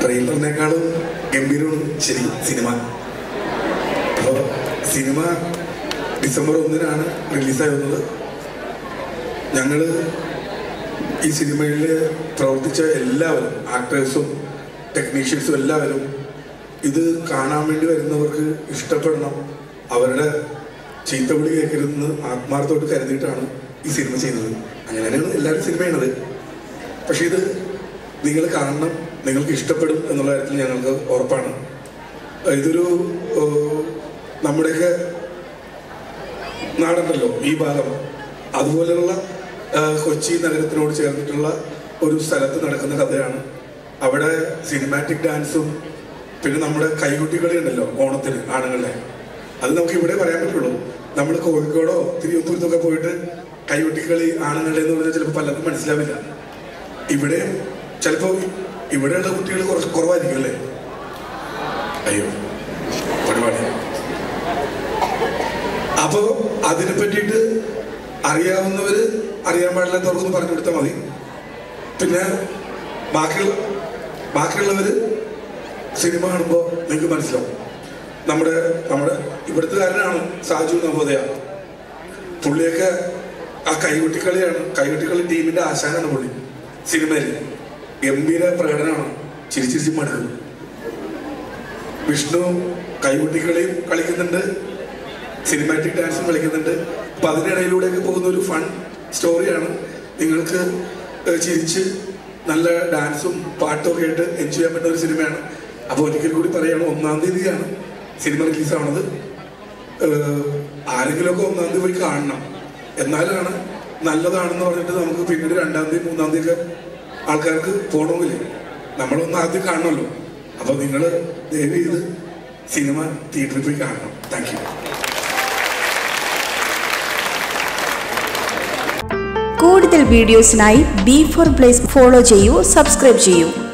ട്രെയിലറിനേക്കാളും ഗംഭീരമാണ് ശരി സിനിമ അപ്പോൾ സിനിമ ഡിസംബർ ഒന്നിനാണ് റിലീസായി വന്നത് ഞങ്ങൾ ഈ സിനിമയിൽ പ്രവർത്തിച്ച എല്ലാവരും ആക്ടേഴ്സും ടെക്നീഷ്യൻസും എല്ലാവരും ഇത് കാണാൻ വേണ്ടി വരുന്നവർക്ക് ഇഷ്ടപ്പെടണം അവരുടെ ചീത്തവിളി കേൾക്കരുതെന്ന് ആത്മാർത്ഥമായിട്ട് കരുതിയിട്ടാണ് ഈ സിനിമ ചെയ്യുന്നത് അങ്ങനെ തന്നെയാണ് എല്ലാവരും സിനിമ ചെയ്യണത് പക്ഷെ ഇത് നിങ്ങൾ കാണണം നിങ്ങൾക്ക് ഇഷ്ടപ്പെടും എന്നുള്ള കാര്യത്തിൽ ഞങ്ങൾക്ക് ഉറപ്പാണ് ഇതൊരു ഏഹ്, നമ്മുടെയൊക്കെ നാടുണ്ടല്ലോ ഈ ഭാഗം അതുപോലെയുള്ള ഏഹ്, കൊച്ചി നഗരത്തിനോട് ചേർന്നിട്ടുള്ള ഒരു സ്ഥലത്ത് നടക്കുന്ന കഥയാണ് അവിടെ സിനിമാറ്റിക് ഡാൻസും പിന്നെ നമ്മുടെ കൈകുട്ടികളി ഉണ്ടല്ലോ ഓണത്തിന് ആണുങ്ങളുടെ അത് നമുക്ക് ഇവിടെ പറയാൻ പറ്റുള്ളൂ നമ്മൾ കോഴിക്കോടോ തിരുവനന്തപുരത്തൊക്കെ പോയിട്ട് കൈകുട്ടിക്കളി ആണുങ്ങളുടെ എന്ന് പറഞ്ഞാൽ ചിലപ്പോൾ പലർക്കും മനസ്സിലാവില്ല ഇവിടെ ചിലപ്പോൾ ഇവിടെയുള്ള കുട്ടികൾ കുറച്ച് കുറവായിരിക്കും അല്ലേ അയ്യോ പരിപാടി അപ്പോ അതിനെ പറ്റിയിട്ട് അറിയാവുന്നവര് അറിയാൻ പാടില്ലാത്തവർക്കൊന്ന് പറഞ്ഞു കൊടുത്താൽ മതി പിന്നെ ബാക്കിയുള്ള ബാക്കിയുള്ളവര് സിനിമ കാണുമ്പോൾ നിങ്ങൾക്ക് മനസ്സിലാവും നമ്മുടെ നമ്മുടെ ഇവിടുത്തെ കാരനാണ് സാജു നവോദയ പുള്ളിയൊക്കെ ആ കൈകൊട്ടിക്കളിയാണ് കൈകൊട്ടിക്കളി ടീമിന്റെ ആശാനാണ് പുള്ളി സിനിമയിൽ ഗംഭീര പ്രകടനമാണ് ചിരിച്ചിരിച്ച് മടുക്കും വിഷ്ണു കൈകൊട്ടിക്കളിയും കളിക്കുന്നുണ്ട് സിനിമാറ്റിക് ഡാൻസും കളിക്കുന്നുണ്ട് അപ്പൊ അതിനിടയിലൂടെയൊക്കെ പോകുന്ന ഒരു ഫൺ സ്റ്റോറിയാണ് നിങ്ങൾക്ക് ഏഹ്, ചിരിച്ച് നല്ല ഡാൻസും പാട്ടും ഒക്കെ ആയിട്ട് എൻജോയ് ചെയ്യാൻ പറ്റുന്ന ഒരു സിനിമയാണ് അപ്പോൾ ഒരിക്കൽ കൂടി പറയുകയാണ് ഒന്നാം തീയതിയാണ് സിനിമ റിലീസ് ആവുന്നത് ഏഹ്, ആരെങ്കിലുമൊക്കെ ഒന്നാം തീയതി പോയി കാണണം എന്നാലാണ് നല്ലതാണെന്ന് പറഞ്ഞിട്ട് നമുക്ക് പിന്നീട് രണ്ടാം തീയതി മൂന്നാം തീയതി ഒക്കെ ആൾക്കാർക്ക് പോകണമെന്നില്ലേ നമ്മളൊന്ന് ആദ്യം കാണണമല്ലോ അപ്പൊ നിങ്ങൾ ദയവ് ചെയ്ത് സിനിമ തിയേറ്ററിൽ പോയി കാണണം താങ്ക് യു കൂടുതൽ വീഡിയോസിനായി ബി ഫോർ പ്ലേസ് ഫോളോ ചെയ്യൂ സബ്സ്ക്രൈബ് ചെയ്യൂ